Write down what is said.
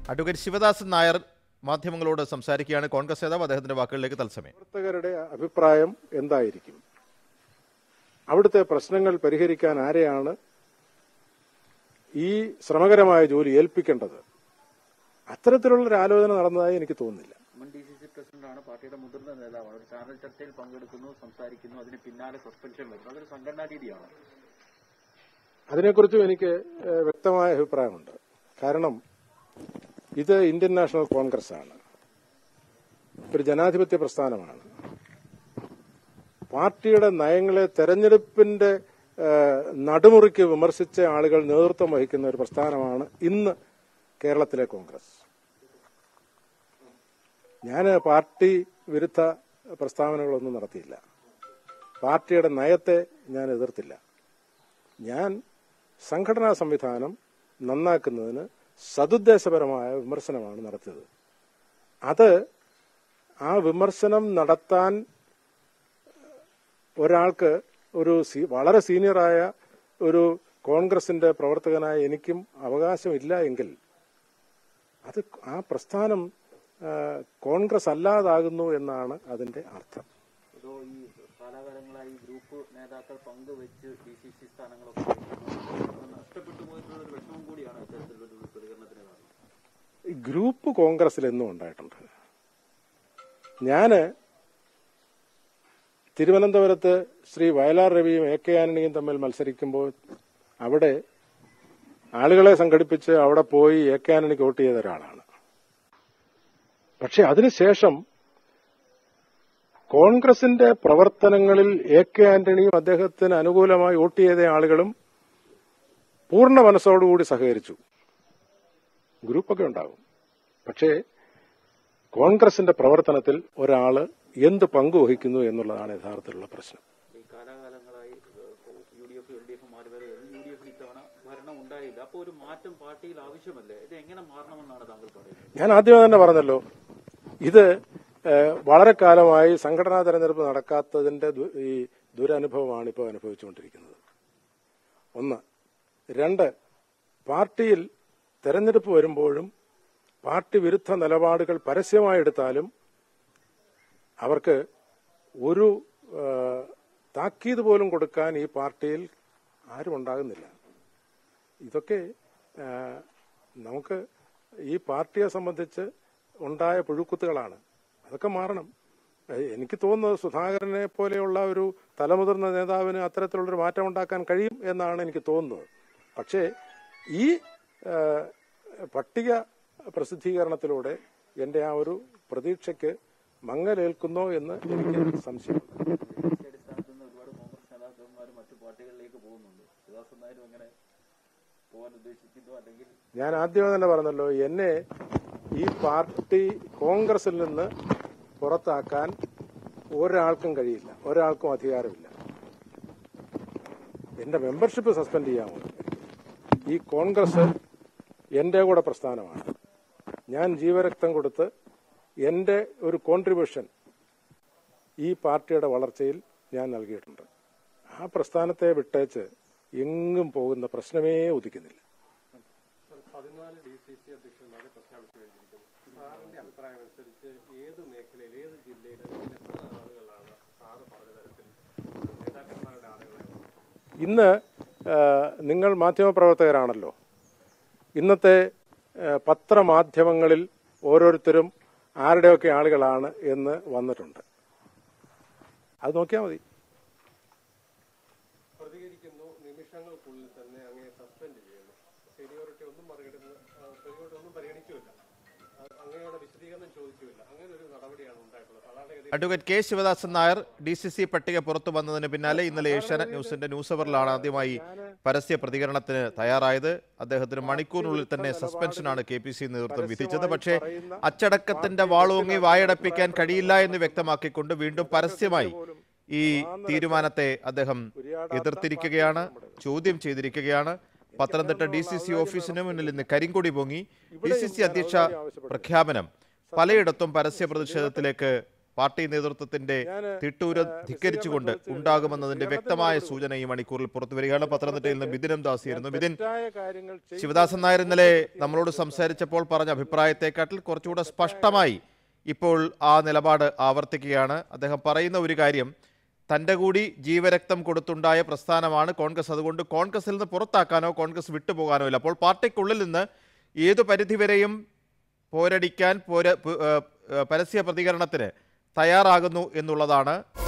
Advocate Sivadasan Nair മാധ്യമങ്ങളോട് സംസാരിക്കുകയാണ് കോൺഗ്രസ് നേതാവ് അദ്ദേഹത്തിന്റെ വാക്കുകളിലേക്ക് തത്സമയം പ്രവർത്തകരുടെ അഭിപ്രായം എന്തായിരിക്കും അവിടുത്തെ പ്രശ്നങ്ങൾ പരിഹരിക്കാൻ ആരെയാണ് ഈ ശ്രമകരമായ ജോലി ഏൽപ്പിക്കേണ്ടത് അത്തരത്തിലുള്ള ഒരു ആലോചന നടന്നതായി എനിക്ക് തോന്നുന്നില്ല മുൻ ഡി സി സി പ്രസിഡന്റാണ് പാർട്ടിയുടെ മുതിർന്ന നേതാവാണ് ഒരു ചാനൽ ചർച്ചയിൽ പങ്കെടുക്കുന്നു സംസാരിക്കുന്നു അതിന് പിന്നാലെ സസ്പെൻഷൻ വരുന്നു അതൊരു സംഘടനാ രീതിയാണ് അതിനെക്കുറിച്ചും എനിക്ക് ഏഹ്, വ്യക്തമായ അഭിപ്രായമുണ്ട് കാരണം ഇത് ഇന്ത്യൻ നാഷണൽ കോൺഗ്രസ് ആണ് ഒരു ജനാധിപത്യ പ്രസ്ഥാനമാണ് പാർട്ടിയുടെ നയങ്ങളെ തെരഞ്ഞെടുപ്പിന്റെ ഏഹ്, നടുമുറിക്ക് വിമർശിച്ച ആളുകൾ നേതൃത്വം വഹിക്കുന്ന ഒരു പ്രസ്ഥാനമാണ് ഇന്ന് കേരളത്തിലെ കോൺഗ്രസ് ഞാൻ പാർട്ടി വിരുദ്ധ പ്രസ്താവനകളൊന്നും നടത്തിയില്ല പാർട്ടിയുടെ നയത്തെ ഞാൻ എതിർത്തില്ല ഞാൻ സംഘടനാ സംവിധാനം നന്നാക്കുന്നതിന് സതുദ്ദേശപരമായ വിമർശനമാണ് നടത്തിയത് അത് ആ വിമർശനം നടത്താൻ ഒരാൾക്ക് ഒരു സീ- വളരെ സീനിയറായ ഒരു കോൺഗ്രസിന്റെ പ്രവർത്തകനായ എനിക്കും അവകാശമില്ല എങ്കിൽ അത് ആ പ്രസ്ഥാനം ആ, കോൺഗ്രസ് അല്ലാതാകുന്നു എന്നാണ് അതിന്റെ അർത്ഥം അതോ ഈ കാലാകാലങ്ങളായി ഗ്രൂപ്പ് നേതാക്കൾ പങ്കുവെച്ച് ഡി സി സി സ്ഥാനങ്ങളൊക്കെ വഹിക്കുന്നു. അത് നഷ്ടപ്പെട്ടു പോയിട്ടുള്ള ഒരു വിഷമം കൂടിയാണ് ഇത്തരത്തിലുള്ള ഒരു പ്രതികരണത്തിന് കാരണം ഈ ഗ്രൂപ്പ് കോൺഗ്രസിൽ എന്നും ഉണ്ടായിട്ടുണ്ട് ഞാന് തിരുവനന്തപുരത്ത് ശ്രീ വയലാർ രവിയും എ കെ ആന്റണിയും തമ്മിൽ മത്സരിക്കുമ്പോൾ അവിടെ ആളുകളെ സംഘടിപ്പിച്ച് അവിടെ പോയി എ കെ ആന്റണിക്ക് വോട്ട് ചെയ്ത ഒരാളാണ് പക്ഷെ അതിനുശേഷം കോൺഗ്രസിന്റെ പ്രവർത്തനങ്ങളിൽ എ കെ ആന്റണിയും അദ്ദേഹത്തിന് അനുകൂലമായി വോട്ട് ചെയ്ത ആളുകളും പൂർണ്ണ മനസ്സോടുകൂടി സഹകരിച്ചു ഗ്രൂപ്പൊക്കെ ഉണ്ടാകും പക്ഷേ കോൺഗ്രസിന്റെ പ്രവർത്തനത്തിൽ ഒരാള് എന്ത് പങ്ക് വഹിക്കുന്നു എന്നുള്ളതാണ് യഥാർത്ഥത്തിലുള്ള പ്രശ്നം ഈ കാലാകാലങ്ങളായി U D F L D F മാറി വരെ യു ഡി എഫ് ഇത്തവണ ഭരണം ഉണ്ടായില്ല അപ്പോൾ ഒരു മാറ്റം പാർട്ടിയിൽ ആവശ്യമല്ലേ ഇത് എങ്ങനെ മാറണമെന്നാണ് താങ്കൾ പറയുന്നത് ഞാൻ ആദ്യമേ തന്നെ പറഞ്ഞല്ലോ ഇത് ഏഹ്, വളരെ കാലമായി സംഘടനാ തെരഞ്ഞെടുപ്പ് നടക്കാത്തതിന്റെ ദു- ഈ ദുരനുഭവമാണ് ഇപ്പോൾ അനുഭവിച്ചുകൊണ്ടിരിക്കുന്നത് ഒന്ന് രണ്ട് പാർട്ടിയിൽ തെരഞ്ഞെടുപ്പ് വരുമ്പോഴും പാർട്ടി വിരുദ്ധ നിലപാടുകൾ പരസ്യമായി എടുത്താലും അവർക്ക് ഒരു ഏഹ്, താക്കീത് പോലും കൊടുക്കാൻ ഈ പാർട്ടിയിൽ ആരും ഉണ്ടാകുന്നില്ല ഇതൊക്കെ ഏഹ്, നമുക്ക് ഈ പാർട്ടിയെ സംബന്ധിച്ച് ഉണ്ടായ പുഴുക്കുത്തുകളാണ് അതൊക്കെ മാറണം ഏഹ്, എനിക്ക് തോന്നുന്നത് സുധാകരനെ പോലെയുള്ള ഒരു തലമുതിർന്ന നേതാവിന് അത്തരത്തിലുള്ളൊരു മാറ്റം ഉണ്ടാക്കാൻ കഴിയും എന്നാണ് എനിക്ക് തോന്നുന്നത് പക്ഷേ ഈ ഏഹ്, പട്ടിക പ്രസിദ്ധീകരണത്തിലൂടെ എന്റെ ആ ഒരു പ്രതീക്ഷയ്ക്ക് മങ്ങലേൽക്കുന്നോ എന്ന് എനിക്ക് സംശയമുണ്ട് ദേശീയ അടിസ്ഥാനത്തിൽ നിന്ന് ഒരുപാട് കോൺഗ്രസ് നേതാക്കന്മാർ മറ്റു പാർട്ടികളിലേക്ക് പോകുന്നുണ്ട് ശിവദാസൻ നായരും അങ്ങനെ പോകാൻ ഉദ്ദേശിക്കുന്നു അല്ലെങ്കിൽ ഞാൻ ആദ്യമേ തന്നെ പറഞ്ഞല്ലോ എന്നെ ഈ പാർട്ടി കോൺഗ്രസിൽ നിന്ന് പുറത്താക്കാൻ ഒരാൾക്കും കഴിയില്ല ഒരാൾക്കും അധികാരമില്ല എന്റെ മെമ്പർഷിപ്പ് സസ്പെൻഡ് ചെയ്യാമോ ഈ കോൺഗ്രസ് എന്റെ കൂടെ പ്രസ്ഥാനമാണ് ഞാൻ ജീവരക്തം കൊടുത്ത് എന്റെ ഒരു കോൺട്രിബ്യൂഷൻ ഈ പാർട്ടിയുടെ വളർച്ചയിൽ ഞാൻ നൽകിയിട്ടുണ്ട് ആ പ്രസ്ഥാനത്തെ വിട്ടേച്ച് എങ്ങും പോകുന്ന പ്രശ്നമേ ഉദിക്കുന്നില്ല പതിനാല് ഡി സി സി അധ്യക്ഷന്മാരെ പ്രഖ്യാപിച്ചു കഴിഞ്ഞിരിക്കുന്നു സാറിന്റെ അഭിപ്രായം അനുസരിച്ച് ഏത് മേഖലയിൽ ഏത് ജില്ലയിൽ എത്ര ആളുകളാണ് സാറ് പറഞ്ഞ തരത്തിൽ നേതാക്കന്മാരുടെ ആളുകളെ ഇന്ന് ആ, നിങ്ങൾ മാധ്യമപ്രവർത്തകരാണല്ലോ ഇന്നത്തെ ആ, പത്രമാധ്യമങ്ങളിൽ ഓരോരുത്തരും ആരുടെയൊക്കെ ആളുകളാണ് എന്ന് വന്നിട്ടുണ്ട് അത് നോക്കിയാൽ മതി പ്രതികരിക്കുന്നു നിമിഷങ്ങൾക്കുള്ളിൽ തന്നെ അങ്ങയെ സസ്പെൻഡ് ചെയ്യുന്നു സീനിയോറിറ്റി ഒന്നും മറികടന്ന് സീനിയോറിറ്റി ഒന്നും പരിഗണിക്കുമില്ല ആ, അങ്ങയോട് വിശദീകരണം ചോദിച്ചുമില്ല അങ്ങനെ ഒരു നടപടിയാണ് ഉണ്ടായിട്ടുള്ളത് സാധാരണഗതി advocate K Sivadasan Nair D C C പട്ടിക പുറത്തു വന്നതിന് പിന്നാലെ ഇന്നലെ ഏഷ്യാനെറ്റ് ന്യൂസിന്റെ ന്യൂസ് അവറിലാണ് ആദ്യമായി പരസ്യ പ്രതികരണത്തിന് തയ്യാറായത് അദ്ദേഹത്തിന് മണിക്കൂറിനുള്ളിൽ തന്നെ സസ്പെൻഷനാണ് കെ പി സി നേതൃത്വം വിധിച്ചത് പക്ഷേ അച്ചടക്കത്തിന്റെ വാളോങ്ങി വായടപ്പിക്കാൻ കഴിയില്ല എന്ന് വ്യക്തമാക്കിക്കൊണ്ട് വീണ്ടും പരസ്യമായി ഈ തീരുമാനത്തെ അദ്ദേഹം എതിർത്തിരിക്കുകയാണ് ചോദ്യം ചെയ്തിരിക്കുകയാണ് പത്തനംതിട്ട ഡി സി സി ഓഫീസിന് മുന്നിൽ ഇന്ന് കരിങ്കൊടി പൊങ്ങി ഡി സി സി അധ്യക്ഷ പ്രഖ്യാപനം പലയിടത്തും പരസ്യ പ്രതിഷേധത്തിലേക്ക് പാർട്ടി നേതൃത്വത്തിന്റെ ഞാന്, തിട്ടൂരം ആ, ധിക്കരിച്ചുകൊണ്ട് വിശദീകരണം ഉണ്ടാകുമെന്നതിന്റെ ചോദിച്ചു. വ്യക്തമായ കേരളത്തിൽ സൂചന ഈ മണിക്കൂറിൽ പുറത്തു വരികയാണ് പത്തനംതിട്ടയിൽ നിന്ന് ബിദിനം ദാസിയായിരുന്നു ബിദിൻ തെറ്റായ കാര്യങ്ങൾ ചെയ്തു ശിവദാസൻ നായർ ഇന്നലെ നമ്മളോട് സംസാരിച്ചപ്പോൾ പറഞ്ഞ അഭിപ്രായത്തെക്കാട്ടിൽ കുറച്ചുകൂടെ സ്പഷ്ടമായി ഇപ്പോൾ ആ നിലപാട് ആവർത്തിക്കുകയാണ് അദ്ദേഹം പറയുന്ന ഒരു കാര്യം തൻ്റെ കൂടി ജീവരക്തം കൊടുത്തുണ്ടായ പ്രസ്ഥാനമാണ് കോൺഗ്രസ് അതുകൊണ്ട് കോൺഗ്രസിൽ നിന്ന് പുറത്താക്കാനോ കോൺഗ്രസ് വിട്ടുപോകാനോ ഇല്ല അപ്പോൾ പാർട്ടിക്കുള്ളിൽ നിന്ന് ഏതു പരിധിവരെയും പോരടിക്കാൻ പോര പ- ഏഹ് ഏഹ് പരസ്യ പ്രതികരണത്തിന് തയ്യാറാകുന്നു എന്നുള്ളതാണ്